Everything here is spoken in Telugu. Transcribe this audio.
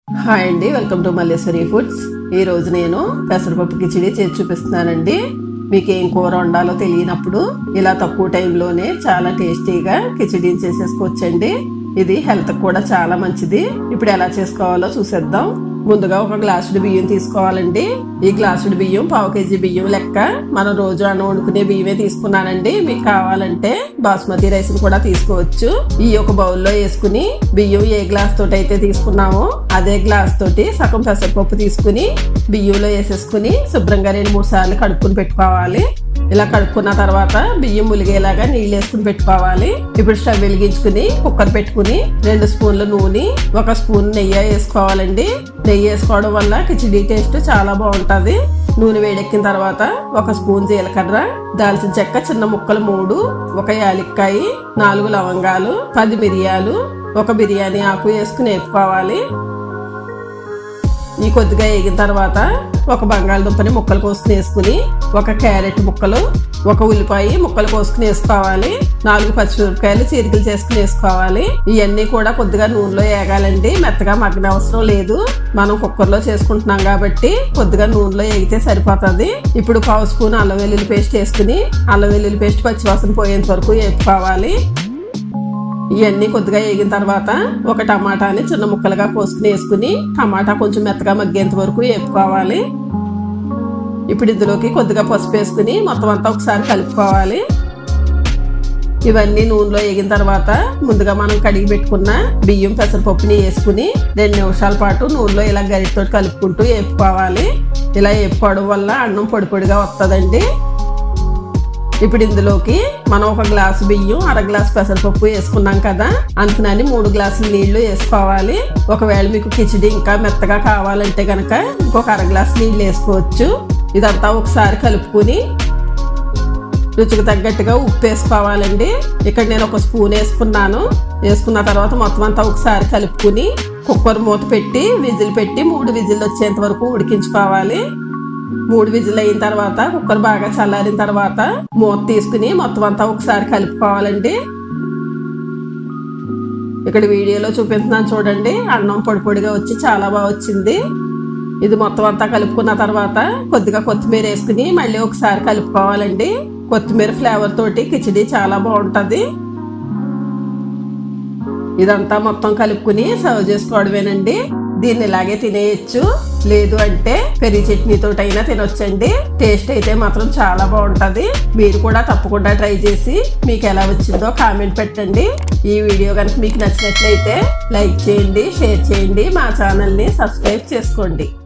హాయ్ అండి వెల్కమ్ టు మల్లేశ్వరి ఫుడ్స్ ఈ రోజు నేను పెసరపప్పు కిచిడి చేసి చూపిస్తున్నానండి మీకు ఏం కూర వండాలో తెలియనప్పుడు ఇలా తక్కువ టైంలోనే చాలా టేస్టీగా కిచిడీని చేసేసుకోవచ్చండి ఇది హెల్త్ కూడా చాలా మంచిది ఇప్పుడు ఎలా చేసుకోవాలో చూసేద్దాం ముందుగా ఒక గ్లాసుడు బియ్యం తీసుకోవాలండి ఈ గ్లాసుడు బియ్యం పావు కేజీ బియ్యం లెక్క మనం రోజు అన్నం వండుకునే బియ్యమే తీసుకున్నానండి మీకు కావాలంటే బాస్మతి రైస్ కూడా తీసుకోవచ్చు ఈ ఒక బౌల్లో వేసుకుని బియ్యం ఏ గ్లాస్ తోటి అయితే తీసుకున్నామో అదే గ్లాస్ తోటి సగం పెసరపప్పు తీసుకుని బియ్యంలో వేసేసుకుని శుభ్రంగా రెండు మూడు సార్లు కడుక్కుని పెట్టుకోవాలి ఇలా కడుక్కున్న తర్వాత బియ్యం ములిగేలాగా నీళ్ళు వేసుకుని పెట్టుకోవాలి ఇప్పుడు స్టవ్ వెలిగించుకుని కుక్కర్ పెట్టుకుని రెండు స్పూన్ల నూనె ఒక స్పూన్ నెయ్యి వేసుకోవాలండి నెయ్యి వేసుకోవడం వల్ల కిచిడీ టేస్ట్ చాలా బాగుంటది నూనె వేడెక్కిన తర్వాత ఒక స్పూన్ జీలకర్ర దాల్చిన చెక్క చిన్న ముక్కలు మూడు ఒక యాలక్కాయ నాలుగు లవంగాలు పది మిరియాలు ఒక బిర్యానీ ఆకు వేసుకుని వేపుకోవాలి ఈ కొద్దిగా వేగిన తర్వాత ఒక బంగాళదుంపని ముక్కలు కోసుకుని వేసుకుని ఒక క్యారెట్ ముక్కలు ఒక ఉల్లిపాయ ముక్కలు కోసుకుని వేసుకోవాలి నాలుగు పచ్చిమిరపకాయలు చీరికలు చేసుకుని వేసుకోవాలి ఇవన్నీ కూడా కొద్దిగా నూనెలో వేగాలండి మెత్తగా మగ్గన అవసరం లేదు మనం కుక్కర్లో చేసుకుంటున్నాం కాబట్టి కొద్దిగా నూనెలో వేగితే సరిపోతుంది ఇప్పుడు పావు స్పూన్ అల్లం వెల్లుల్లి పేస్ట్ వేసుకుని అల్లం వెల్లుల్లి పేస్ట్ పచ్చివాసన పోయేంత వరకు వేపుకోవాలి ఇవన్నీ కొద్దిగా వేగిన తర్వాత ఒక టమాటాని చిన్న ముక్కలుగా కోసుకుని వేసుకుని టమాటా కొంచెం మెత్తగా మగ్గేంత వరకు వేపుకోవాలి ఇప్పుడు ఇందులోకి కొద్దిగా పసుపు వేసుకుని మొత్తం అంతా ఒకసారి కలుపుకోవాలి ఇవన్నీ నూనెలో వేగిన తర్వాత ముందుగా మనం కడిగి పెట్టుకున్న బియ్యం పెసరపప్పుని వేసుకుని రెండు నిమిషాల పాటు నూనెలో ఇలా గరిటతో కలుపుకుంటూ వేపుకోవాలి ఇలా వేపుకోవడం వల్ల అన్నం పొడి పొడిగా వస్తుందండి ఇప్పుడు ఇందులోకి మనం ఒక గ్లాసు బియ్యం అర గ్లాసు పెసరపప్పు వేసుకున్నాం కదా అందుకని మూడు గ్లాసులు నీళ్లు వేసుకోవాలి ఒకవేళ మీకు కిచిడి ఇంకా మెత్తగా కావాలంటే కనుక ఇంకొక అర గ్లాసు నీళ్ళు వేసుకోవచ్చు ఇదంతా ఒకసారి కలుపుకుని రుచికి తగ్గట్టుగా ఉప్పు వేసుకోవాలండి ఇక్కడ నేను ఒక స్పూన్ వేసుకున్నాను వేసుకున్న తర్వాత మొత్తం అంతా ఒకసారి కలుపుకుని కుక్కర్ మూత పెట్టి విజిల్ పెట్టి మూడు విజిల్ వచ్చేంత వరకు ఉడికించుకోవాలి మూడు విజిల్ అయిన తర్వాత కుక్కర్ బాగా చల్లారిన తర్వాత మూత తీసుకుని మొత్తం అంతా ఒకసారి కలుపుకోవాలండి ఇక్కడ వీడియోలో చూపిస్తున్నాను చూడండి అన్నం పొడి పొడిగా వచ్చి చాలా బాగా వచ్చింది ఇది మొత్తం అంతా కలుపుకున్న తర్వాత కొద్దిగా కొత్తిమీర వేసుకుని మళ్ళీ ఒకసారి కలుపుకోవాలండి కొత్తిమీర ఫ్లేవర్ తోటి కిచిడి చాలా బాగుంటది ఇదంతా మొత్తం కలుపుకుని సర్వ్ చేసుకోవడమేనండి దీన్ని ఇలాగే తినేయచ్చు లేదు అంటే పెరిగి చట్నీతో అయినా తినొచ్చండి టేస్ట్ అయితే మాత్రం చాలా బాగుంటది మీరు కూడా తప్పకుండా ట్రై చేసి మీకు ఎలా వచ్చిందో కామెంట్ పెట్టండి ఈ వీడియో కనుక మీకు నచ్చినట్లయితే లైక్ చేయండి షేర్ చేయండి మా ఛానల్ని సబ్స్క్రైబ్ చేసుకోండి